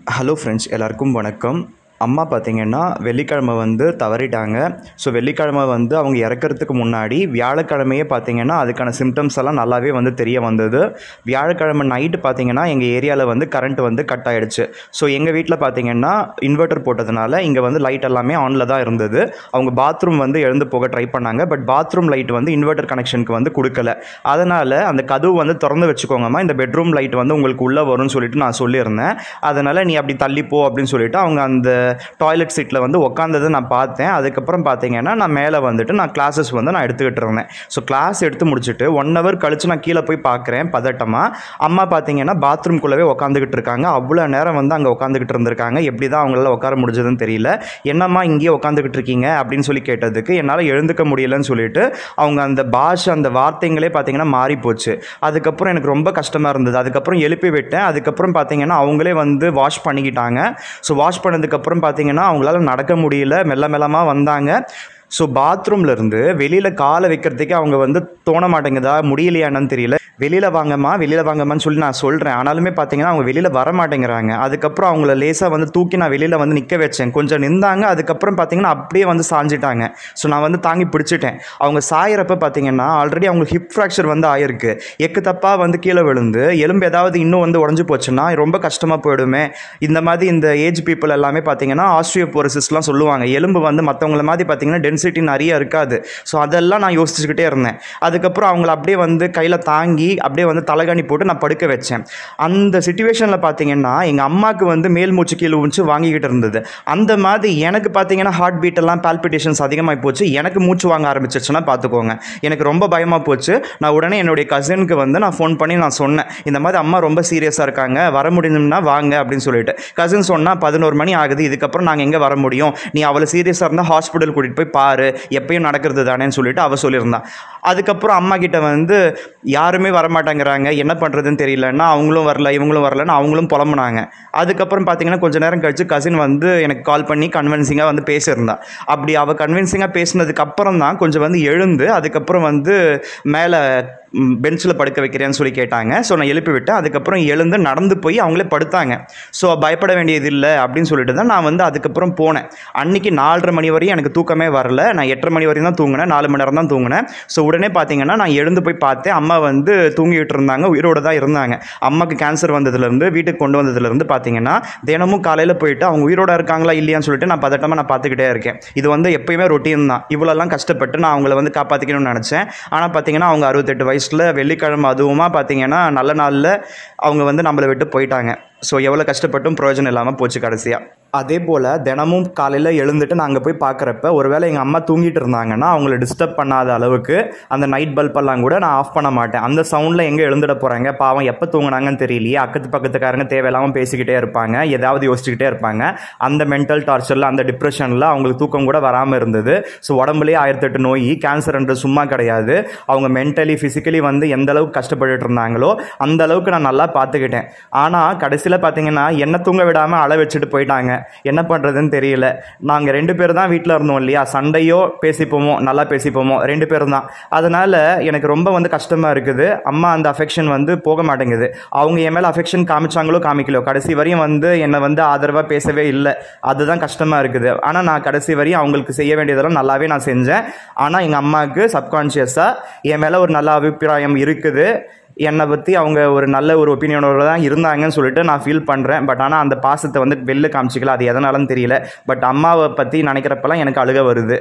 Hello friends எல்லாருக்கும் வணக்கம் அம்மா பார்த்தீங்கன்னா வெள்ளிக்கிழமை வந்து தவறிட்டாங்க ஸோ வெள்ளிக்கிழமை வந்து அவங்க இறக்கறதுக்கு முன்னாடி வியாழக்கிழமையே பார்த்தீங்கன்னா அதுக்கான சிம்டம்ஸ் எல்லாம் நல்லாவே வந்து தெரிய வந்தது வியாழக்கிழமை நைட்டு பார்த்தீங்கன்னா எங்கள் ஏரியாவில் வந்து கரண்ட் வந்து கட் ஆகிடுச்சு ஸோ எங்கள் வீட்டில் பார்த்தீங்கன்னா இன்வெர்ட்டர் போட்டதுனால இங்கே வந்து லைட் எல்லாமே ஆனில் தான் இருந்தது அவங்க பாத்ரூம் வந்து எழுந்து போக ட்ரை பண்ணாங்க பட் பாத்ரூம் லைட் வந்து இன்வெர்ட்டர் கனெக்ஷனுக்கு வந்து கொடுக்கல அதனால் அந்த கதவு வந்து திறந்து வச்சுக்கோங்கம்மா இந்த பெட்ரூம் லைட் வந்து உங்களுக்கு உள்ளே வரும்னு சொல்லிட்டு நான் சொல்லியிருந்தேன் அதனால் நீ அப்படி தள்ளிப்போ அப்படின்னு சொல்லிட்டு அவங்க அந்த டாய்லெட் சீட்டில் வந்து உட்காந்ததை நான் பார்த்தேன் அதுக்கப்புறம் பார்த்தீங்கன்னா நான் மேலே வந்துட்டு நான் கிளாஸஸ் வந்து நான் எடுத்துக்கிட்டு இருந்தேன் ஸோ கிளாஸ் எடுத்து முடிச்சுட்டு ஒன் ஹவர் கழிச்சு நான் கீழே போய் பார்க்குறேன் பதட்டமாக அம்மா பார்த்தீங்கன்னா பாத்ரூம்குள்ளவே உட்காந்துக்கிட்டு இருக்காங்க அவ்வளோ நேரம் வந்து அங்கே உட்காந்துக்கிட்டு இருந்திருக்காங்க எப்படி தான் அவங்களால உட்கார முடிஞ்சதுன்னு தெரியல என்னம்மா இங்கேயே உட்காந்துக்கிட்டு இருக்கீங்க அப்படின்னு சொல்லி கேட்டதுக்கு என்னால் எழுந்துக்க முடியலன்னு சொல்லிட்டு அவங்க அந்த பாஷை அந்த வார்த்தைங்களே பார்த்தீங்கன்னா மாறி போச்சு அதுக்கப்புறம் எனக்கு ரொம்ப கஷ்டமாக இருந்தது அதுக்கப்புறம் எழுப்பி விட்டேன் அதுக்கப்புறம் பார்த்தீங்கன்னா அவங்களே வந்து வாஷ் பண்ணிக்கிட்டாங்க ஸோ வாஷ் பண்ணதுக்கப்புறம் பார்த்தீங்கன்னா அவங்களால நடக்க முடியல மெல்ல மெல்லமாக வந்தாங்க ஸோ பாத்ரூம்லேருந்து வெளியில் காலை வைக்கிறதுக்கே அவங்க வந்து தோண மாட்டேங்குதா முடியலையா என்னன்னு தெரியல வெளியில் வாங்கம்மா வெளியில் வாங்கம்மான்னு சொல்லி நான் சொல்கிறேன் ஆனாலுமே பார்த்தீங்கன்னா அவங்க வெளியில் வர மாட்டேங்கிறாங்க அதுக்கப்புறம் அவங்கள லேசாக வந்து தூக்கி நான் வெளியில் வந்து நிற்க வச்சேன் கொஞ்சம் நின்றாங்க அதுக்கப்புறம் பார்த்தீங்கன்னா அப்படியே வந்து சாஞ்சிட்டாங்க ஸோ நான் வந்து தாங்கி பிடிச்சிட்டேன் அவங்க சாயிறப்ப பார்த்தீங்கன்னா ஆல்ரெடி அவங்களுக்கு ஹிப் ஃப்ராக்சர் வந்து ஆயிருக்கு எக்கு தப்பாக வந்து கீழே விழுந்து எலும்பு ஏதாவது இன்னும் வந்து உடஞ்சி போச்சுன்னா ரொம்ப கஷ்டமாக போயிடுமே இந்த மாதிரி இந்த ஏஜ் பீப்புள் எல்லாமே பார்த்தீங்கன்னா ஆஸ்ட்ரியோபோரசிஸ்லாம் சொல்லுவாங்க எலும்பு வந்து மற்றவங்கள மாதிரி பார்த்தீங்கன்னா டென்சிட்டி நிறைய இருக்காது ஸோ அதெல்லாம் நான் யோசிச்சுக்கிட்டே இருந்தேன் அதுக்கப்புறம் அவங்கள அப்படியே வந்து கையில் தாங்கி அப்படியே வந்து தலைகாணி போட்டு நான் படுக்க வச்சேன் அந்த சுச்சுவேஷனில் பார்த்தீங்கன்னா எங்கள் அம்மாவுக்கு வந்து மேல் மூச்சு கீழ் மூச்சு வாங்கிக்கிட்டு இருந்தது அந்த மாதிரி எனக்கு பார்த்தீங்கன்னா ஹார்ட் பீட் எல்லாம் பால்பிட்டேஷன்ஸ் அதிகமாக போச்சு எனக்கு மூச்சு வாங்க ஆரம்பிச்சிச்சுன்னா பார்த்துக்கோங்க எனக்கு ரொம்ப பயமாக போச்சு நான் உடனே என்னுடைய கசினுக்கு வந்து நான் ஃபோன் பண்ணி நான் சொன்னேன் இந்த மாதிரி அம்மா ரொம்ப சீரியஸாக இருக்காங்க வர முடியும்னா வாங்க அப்படின்னு சொல்லிட்டு கசின் சொன்னால் பதினோரு மணி ஆகுது இதுக்கப்புறம் நாங்கள் எங்கே வர முடியும் நீ அவளை சீரியஸாக இருந்தால் ஹாஸ்பிட்டல் கூட்டிகிட்டு போய் பாரு எப்பயும் நடக்கிறது தானேன்னு சொல்லிட்டு அவள் சொல்லியிருந்தான் அதுக்கப்புறம் அம்மா கிட்ட வந்து யாருமே வரமாட்டேங்கிறாங்க என்ன பண்ணுறதுன்னு தெரியலன்னா அவங்களும் வரல இவங்களும் வரலன்னு அவங்களும் புலம்புனாங்க அதுக்கப்புறம் பார்த்தீங்கன்னா கொஞ்ச நேரம் கழிச்சு கசின் வந்து எனக்கு கால் பண்ணி கன்வின்சிங்காக வந்து பேசியிருந்தா அப்படி அவள் கன்வின்சிங்காக பேசினதுக்கு அப்புறம் தான் கொஞ்சம் வந்து எழுந்து அதுக்கப்புறம் வந்து மேலே பெஞ்சில் படுக்க வைக்கிறேன்னு சொல்லி கேட்டாங்க ஸோ நான் எழுப்பி விட்டேன் அதுக்கப்புறம் எழுந்து நடந்து போய் அவங்களே படுத்தாங்க ஸோ பயப்பட வேண்டியது இல்லை அப்படின்னு சொல்லிட்டு தான் நான் வந்து அதுக்கப்புறம் போனேன் அன்னைக்கு நாலரை மணி வரையும் எனக்கு தூக்கமே வரல நான் எட்டரை மணி வரையும் தான் தூங்கினேன் நாலு மணி நேரம் தான் தூங்கினேன் ஸோ உடனே பார்த்தீங்கன்னா நான் எழுந்து போய் பார்த்தேன் அம்மா வந்து தூங்கிட்டு இருந்தாங்க உயிரோடு தான் இருந்தாங்க அம்மாவுக்கு கேன்சர் வந்ததுலேருந்து வீட்டுக்கு கொண்டு வந்ததுலேருந்து பார்த்தீங்கன்னா தினமும் காலையில் போயிட்டு அவங்க உயிரோட இருக்காங்களா இல்லையான்னு சொல்லிட்டு நான் பதட்டமாக நான் பார்த்துக்கிட்டே இருக்கேன் இது வந்து எப்பயுமே ரொட்டீன் தான் இவ்வளோலாம் கஷ்டப்பட்டு நான் அவங்கள வந்து காப்பாற்றிக்கணும்னு நினச்சேன் ஆனால் பார்த்தீங்கன்னா அவங்க அறுபத்தெட்டு வயசில் வெள்ளிக்கிழமை அதுவுமா பார்த்தீங்கன்னா நல்ல நாளில் அவங்க வந்து நம்மளை விட்டு போயிட்டாங்க ஸோ எவ்வளோ கஷ்டப்பட்டும் பிரயோஜனம் இல்லாமல் போச்சு கடைசியாக அதே போல் தினமும் காலையில் எழுந்துட்டு நாங்கள் போய் பார்க்குறப்ப ஒருவேளை எங்கள் அம்மா தூங்கிட்டு இருந்தாங்கன்னா அவங்கள டிஸ்டர்ப் பண்ணாத அளவுக்கு அந்த நைட் பல்பெல்லாம் கூட நான் ஆஃப் பண்ண மாட்டேன் அந்த சவுண்டில் எங்கே எழுந்துட போகிறாங்க பாவம் எப்போ தூங்குனாங்கன்னு தெரியலையே அக்கத்து பக்கத்துக்காரங்க தேவையில்லாமல் பேசிக்கிட்டே இருப்பாங்க ஏதாவது யோசிச்சுக்கிட்டே இருப்பாங்க அந்த மென்டல் டார்ச்சரில் அந்த டிப்ரெஷனில் அவங்களுக்கு தூக்கம் கூட வராமல் இருந்தது ஸோ உடம்புலேயே ஆயிரத்தெட்டு நோய் கேன்சர்ன்றது சும்மா கிடையாது அவங்க மென்டலி ஃபிசிக்கலி வந்து எந்த அளவுக்கு கஷ்டப்பட்டுட்டு இருந்தாங்களோ அந்த அளவுக்கு நான் நல்லா பார்த்துக்கிட்டேன் ஆனால் கடைசியில் பார்த்தீங்கன்னா என்ன தூங்க விடாமல் அழ வச்சுட்டு போயிட்டாங்க என்ன பண்ணுறதுன்னு தெரியல நாங்கள் ரெண்டு பேர் தான் வீட்டில் இருந்தோம் இல்லையா சண்டையோ பேசிப்போமோ நல்லா பேசிப்போமோ ரெண்டு பேரும் தான் அதனால் எனக்கு ரொம்ப வந்து கஷ்டமாக இருக்குது அம்மா அந்த அஃபெக்ஷன் வந்து போக மாட்டேங்குது அவங்க என் மேலே அஃபெக்ஷன் காமிச்சாங்களோ காமிக்கலோ கடைசி வரையும் வந்து என்னை வந்து ஆதரவாக பேசவே இல்லை அதுதான் கஷ்டமாக இருக்குது ஆனால் நான் கடைசி வரையும் அவங்களுக்கு செய்ய வேண்டியதெல்லாம் நல்லாவே நான் செஞ்சேன் ஆனால் எங்கள் அம்மாவுக்கு சப்கான்ஷியஸாக என் மேலே ஒரு நல்ல அபிப்பிராயம் இருக்குது என்னை பற்றி அவங்க ஒரு நல்ல ஒரு ஒப்பீனியனோட தான் இருந்தாங்கன்னு சொல்லிட்டு நான் ஃபீல் பண்ணுறேன் பட் ஆனால் அந்த பாசத்தை வந்து வெளில காமிச்சிக்கல அது எதனாலன்னு தெரியல பட் அம்மாவை பற்றி நினைக்கிறப்பெல்லாம் எனக்கு அழுக வருது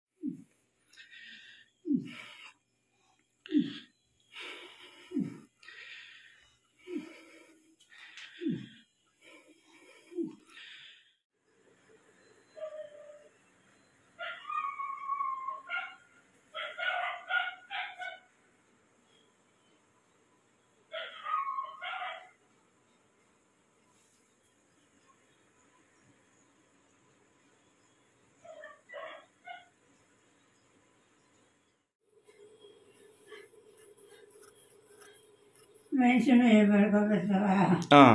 ಮೆಣಸಿನ ಬೆಳ್ಕೊಬೇಕಲ್ಲ ஆ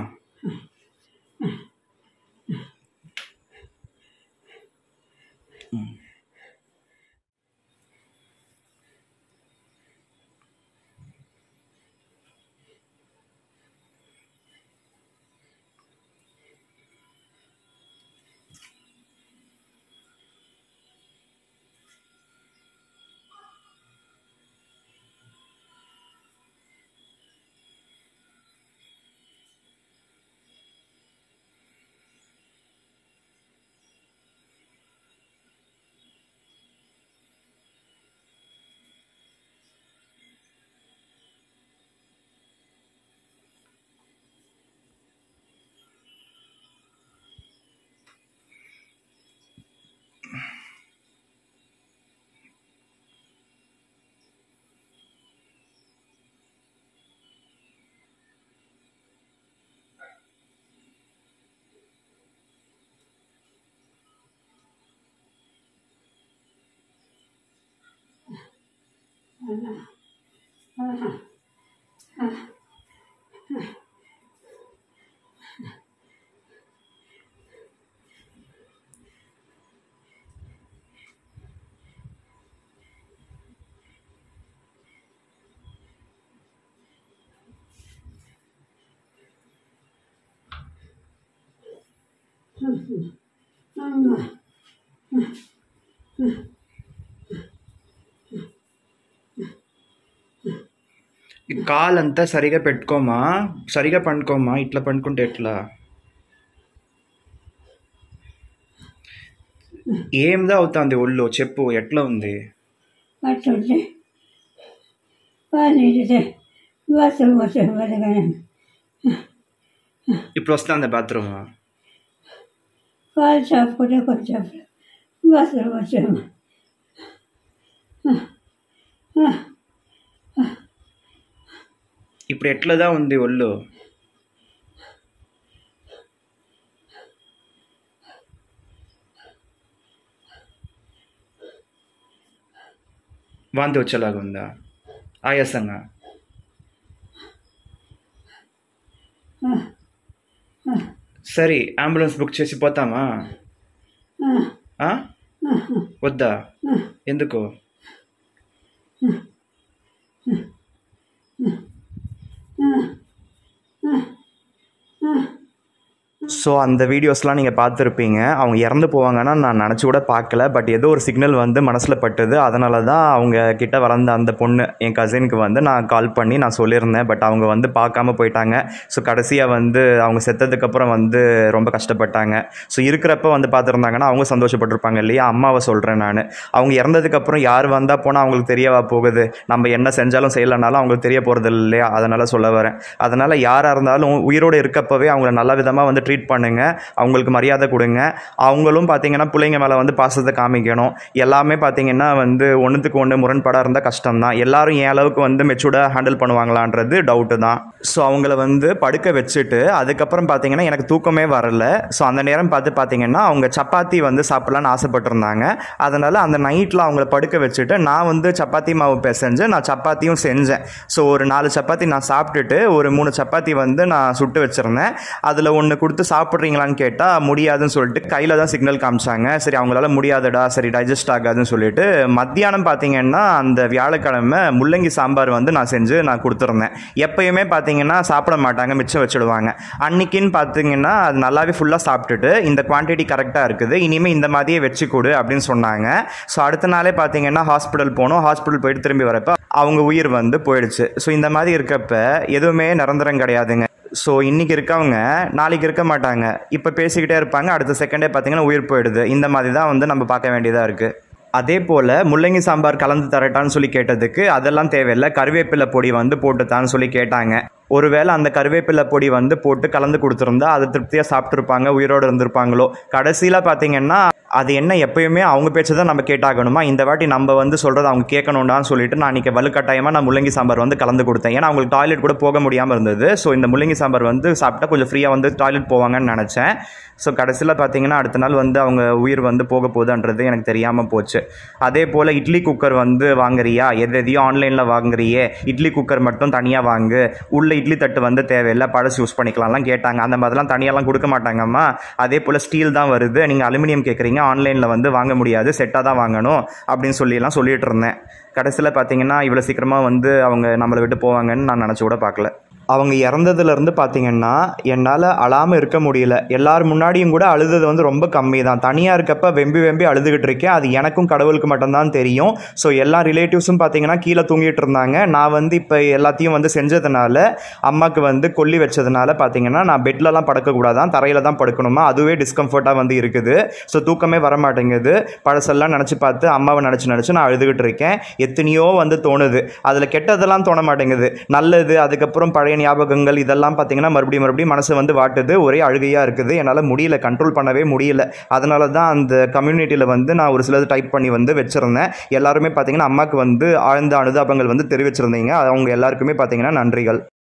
అమ్మ ఈ కాలంతా సరిగా పెట్టుకోమా సరిగా పండుకోమా ఇట్లా పండుకుంటే ఎట్లా ఏందా అవుతుంది ఒళ్ళు చెప్పు ఎట్లా ఉంది పట్టుంటే పాలు ఇడితే వాసలు వచ్చే బతకనే ఇప్పుడు వస్తుంది బాత్రూమ్ పాలు చాపుకుంటే కొంచెం వాసలు వచ్చాము ఇప్పుడు ఎట్లదా ఉంది ఒళ్ళు వాంతి వచ్చేలాగా ఉందా ఆయాసంగా సరే అంబులెన్స్ బుక్ చేసి పోతామా ఆ? వద్దా ఎందుకు ஸோ அந்த வீடியோஸ்லாம் நீங்கள் பார்த்துருப்பீங்க அவங்க இறந்து போவாங்கன்னா நான் நினச்சி கூட பார்க்கல பட் ஏதோ ஒரு சிக்னல் வந்து மனசில் பட்டுது அதனால தான் அவங்க கிட்ட வளர்ந்த அந்த பொண்ணு என் கசினுக்கு வந்து நான் கால் பண்ணி நான் சொல்லியிருந்தேன் பட் அவங்க வந்து பார்க்காம போயிட்டாங்க ஸோ கடைசியாக வந்து அவங்க செத்ததுக்கப்புறம் வந்து ரொம்ப கஷ்டப்பட்டாங்க ஸோ இருக்கிறப்ப வந்து பார்த்துருந்தாங்கன்னா அவங்க சந்தோஷப்பட்டிருப்பாங்க இல்லையா அம்மாவை சொல்கிறேன் நான் அவங்க இறந்ததுக்கப்புறம் யார் வந்தால் போனால் அவங்களுக்கு தெரியவா போகுது நம்ம என்ன செஞ்சாலும் செய்யலைனாலும் அவங்களுக்கு தெரிய போகிறது இல்லையா அதனால் சொல்ல வரேன் அதனால் யாராக இருந்தாலும் உயிரோடு இருக்கப்பவே அவங்கள நல்ல விதமாக வந்து ட்ரீட் பண்ணுங்க அவங்களுக்கு மரியாதை கொடுங்க அவங்களும் பார்த்தீங்கன்னா பிள்ளைங்க மேலே வந்து பாசத்தை காமிக்கணும் எல்லாமே பார்த்தீங்கன்னா வந்து ஒன்றுத்துக்கு ஒன்று முரண்பாடாக இருந்தால் கஷ்டம் தான் எல்லாரும் என் அளவுக்கு வந்து மெச்சூர்டாக ஹேண்டில் பண்ணுவாங்களான்றது டவுட்டு தான் ஸோ அவங்கள வந்து படுக்க வச்சுட்டு அதுக்கப்புறம் பார்த்தீங்கன்னா எனக்கு தூக்கமே வரல ஸோ அந்த நேரம் பார்த்து பார்த்தீங்கன்னா அவங்க சப்பாத்தி வந்து சாப்பிட்லான்னு ஆசைப்பட்டிருந்தாங்க அதனால் அந்த நைட்டில் அவங்கள படுக்க வச்சுட்டு நான் வந்து சப்பாத்தி மாவு பிசைஞ்சு நான் சப்பாத்தியும் செஞ்சேன் ஸோ ஒரு நாலு சப்பாத்தி நான் சாப்பிட்டுட்டு ஒரு மூணு சப்பாத்தி வந்து நான் சுட்டு வச்சுருந்தேன் அதில் ஒன்று கொடுத்து சாப்பிட்றீங்களான்னு கேட்டால் முடியாதுன்னு சொல்லிட்டு கையில் தான் சிக்னல் காமிச்சாங்க சரி அவங்களால முடியாதுடா சரி டைஜஸ்ட் ஆகாதுன்னு சொல்லிட்டு மத்தியானம் பார்த்தீங்கன்னா அந்த வியாழக்கிழமை முள்ளங்கி சாம்பார் வந்து நான் செஞ்சு நான் கொடுத்துருந்தேன் எப்பயுமே பார்த்தீங்கன்னா சாப்பிட மாட்டாங்க மிச்சம் வச்சுடுவாங்க அன்னைக்குன்னு பார்த்தீங்கன்னா அது நல்லாவே ஃபுல்லாக சாப்பிட்டுட்டு இந்த குவான்டிட்டி கரெக்டாக இருக்குது இனிமேல் இந்த மாதிரியே வச்சு கொடு அப்படின்னு சொன்னாங்க ஸோ அடுத்த நாளே பார்த்தீங்கன்னா ஹாஸ்பிட்டல் போனோம் ஹாஸ்பிட்டல் போயிட்டு திரும்பி வரப்ப அவங்க உயிர் வந்து போயிடுச்சு ஸோ இந்த மாதிரி இருக்கப்ப எதுவுமே நிரந்தரம் கிடையாதுங்க ஸோ இன்றைக்கி இருக்கவங்க நாளைக்கு இருக்க மாட்டாங்க இப்போ பேசிக்கிட்டே இருப்பாங்க அடுத்த செகண்டே பார்த்தீங்கன்னா உயிர் போயிடுது இந்த மாதிரி தான் வந்து நம்ம பார்க்க வேண்டியதாக இருக்குது அதே போல் முள்ளங்கி சாம்பார் கலந்து தரட்டான்னு சொல்லி கேட்டதுக்கு அதெல்லாம் தேவையில்லை கருவேப்பிலை பொடி வந்து போட்டுத்தான்னு சொல்லி கேட்டாங்க ஒருவேளை அந்த கருவேப்பிலை பொடி வந்து போட்டு கலந்து கொடுத்துருந்தா அதை திருப்தியாக சாப்பிட்ருப்பாங்க உயிரோடு இருந்திருப்பாங்களோ கடைசியில் பார்த்தீங்கன்னா அது என்ன எப்பயுமே அவங்க பேச்சு தான் நம்ம கேட்டாகணுமா இந்த வாட்டி நம்ம வந்து சொல்கிறத அவங்க கேட்கணுண்டான்னு சொல்லிட்டு நான் இன்றைக்கி வலுக்கட்டாயமாக நான் முள்ளங்கி சாம்பார் வந்து கலந்து கொடுத்தேன் ஏன்னா அவங்களுக்கு டாய்லெட் கூட போக முடியாமல் இருந்தது ஸோ இந்த முள்ளங்கி சாம்பார் வந்து சாப்பிட்டா கொஞ்சம் ஃப்ரீயாக வந்து டாய்லெட் போவாங்கன்னு நினச்சேன் ஸோ கடைசியில் பார்த்தீங்கன்னா அடுத்த நாள் வந்து அவங்க உயிர் வந்து போக போகுதுன்றது எனக்கு தெரியாமல் போச்சு அதே போல் இட்லி குக்கர் வந்து வாங்குறியா எது எதையும் ஆன்லைனில் வாங்குறியே இட்லி குக்கர் மட்டும் தனியாக வாங்கு உள்ள இட்லி தட்டு வந்து தேவையில்லை பழசு யூஸ் பண்ணிக்கலாம்லாம் கேட்டாங்க அந்த மாதிரிலாம் தனியாலாம் கொடுக்க மாட்டாங்கம்மா அதே போல் ஸ்டீல் தான் வருது நீங்கள் அலுமினியம் கேட்குறீங்க ஆன்லைனில் வந்து வாங்க முடியாது செட்டாக தான் வாங்கணும் அப்படின்னு சொல்லிலாம் சொல்லிட்டு இருந்தேன் கடைசியில் பார்த்தீங்கன்னா இவ்வளோ சீக்கிரமாக வந்து அவங்க நம்மளை விட்டு போவாங்கன்னு நான் நினச்சி கூட பார்க்கல அவங்க இறந்ததுலேருந்து பார்த்தீங்கன்னா என்னால் அழாமல் இருக்க முடியல எல்லார் முன்னாடியும் கூட அழுதது வந்து ரொம்ப கம்மி தான் தனியாக இருக்கப்ப வெம்பி வெம்பி அழுதுகிட்டு இருக்கேன் அது எனக்கும் கடவுளுக்கு மட்டும்தான் தெரியும் ஸோ எல்லா ரிலேட்டிவ்ஸும் பார்த்தீங்கன்னா கீழே தூங்கிட்டு இருந்தாங்க நான் வந்து இப்போ எல்லாத்தையும் வந்து செஞ்சதுனால அம்மாவுக்கு வந்து கொல்லி வச்சதுனால பார்த்தீங்கன்னா நான் பெட்லலாம் படுக்கக்கூடாதான் தரையில் தான் படுக்கணுமா அதுவே டிஸ்கம்ஃபர்ட்டாக வந்து இருக்குது ஸோ தூக்கமே வர மாட்டேங்குது பழசெல்லாம் நினச்சி பார்த்து அம்மாவை நினச்சி நினச்சி நான் அழுதுகிட்டு இருக்கேன் எத்தனையோ வந்து தோணுது அதில் கெட்டதெல்லாம் தோண மாட்டேங்குது நல்லது அதுக்கப்புறம் பழைய ஞாபகங்கள் இதெல்லாம் பார்த்தீங்கன்னா மறுபடியும் மறுபடியும் மனசு வந்து வாட்டுது ஒரே அழுகையாக இருக்குது என்னால் முடியல கண்ட்ரோல் பண்ணவே முடியல அதனால தான் அந்த கம்யூனிட்டியில் வந்து நான் ஒரு சிலது டைப் பண்ணி வந்து வச்சுருந்தேன் எல்லாருமே பார்த்தீங்கன்னா அம்மாவுக்கு வந்து ஆழ்ந்த அனுதாபங்கள் வந்து தெரிவிச்சிருந்தீங்க அவங்க எல்லாருக்குமே பார்த்தீங்கன்னா நன்றிகள்